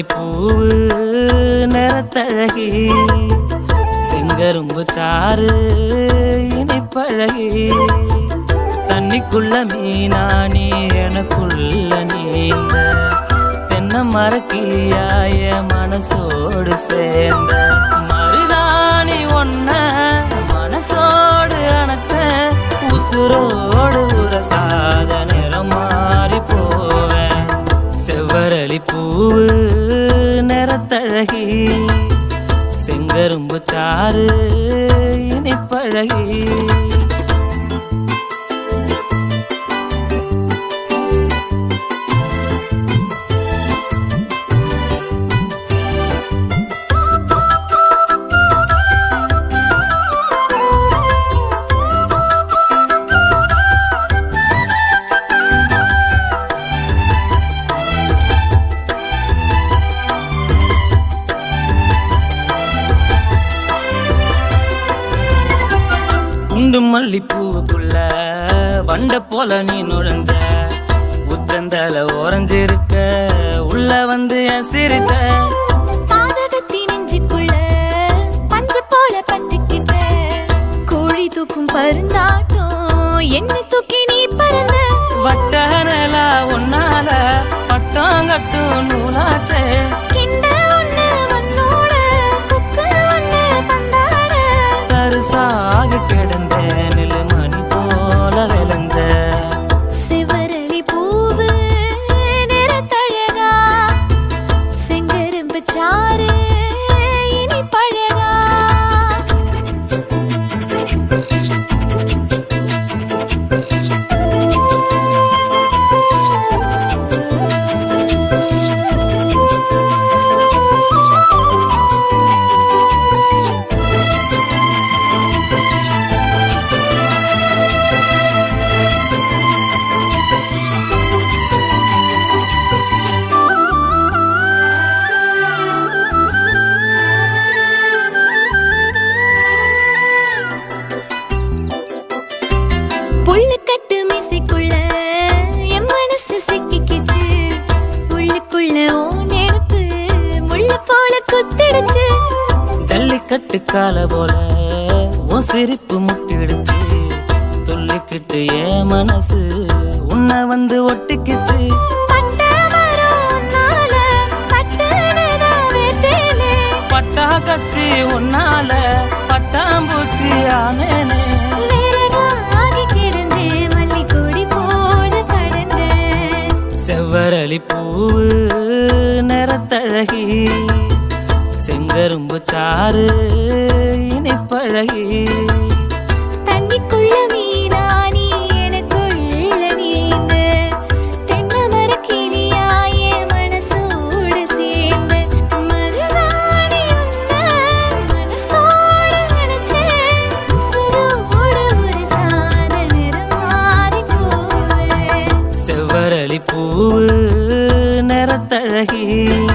செவ்வரளி பூவு நிறத்தழகி செங்கரும்பு சாறு இனிப்பழகி தண்ணிக்குள்ள மீனா நீ எனக்குள்ள நீந்த தென்னை மரக்கிளியாய மனசோடு சேர்ந்த மருதாணி ஒன்ன மனசோடு அணைச்ச உசுரோடு உரசாத நிறம் மாறி போவேன் செவ்வரளி பூவு நிறத்தழகி செங்கரும்பு சாறு இனிப்பழகி குண்டு மல்லிப்பூவுக்குள்ள வண்ட போல நீ நுழைஞ்ச உச்சந்தல ஓரஞ்சிருக்க உள்ள வந்து என் சிரிச்ச பாதகத்தின் நெஞ்சுக்குள்ள பஞ்ச போல பத்திக்கிட்ட கோழி தூக்கும் பருந்தாட்டம் என்ன தூக்கி நீ பறந்த வட்ட நிலா உன்னால பட்டம் கட்டும் நூலாச்சே கிண்ட ஒண்ணு மண்ணோட குக்கு ஒண்ணு பந்தாட தரிசாக கிடந்த நிலமணி போல விளைஞ்ச சிவரளி பூவு நிறத்தழகா செங்கரும்பு சாறு இனி பழகா புல்லுக்கட்டு மீசைக்குள்ள என் மனசு சிக்கிக்கிச்சு உள்ளுக்குள்ள ஓ நெருப்பு முள்ளு போல குத்திடுச்சு ஜல்லிக்கட்டு கால போல உன் சிரிப்பு முட்டிடுச்சு துள்ளிக்கிட்டு ஏன் மனசு உன்னை வந்து ஒட்டிக்கிச்சு பட்ட மரம் உன்னால பட்டுனுதான் வேட்டேனே. பட்டா கத்தி உன்னால பட்டாம்பூச்சி ஆனேனே விறகாகி கிடந்தேன், மல்லிக்கொடி போல படர்ந்தேன். செவ்வரளி பூவு நிறத்தழகி செங்கரும்பு சாறு இனிப்பழகி தண்ணிக்குள்ள மீனா நீ எனக்குள்ள நீந்த. தென்னை மரக்கிளியாய் என் மனசோடு சேர்ந்த. மருதாணி உன்னை மனசோடு அணைச்சேன். உசுரோடு ஒரு சாத நிறம் மாறி போவேன் செவ்வரளி பூவு நிறத்தழகி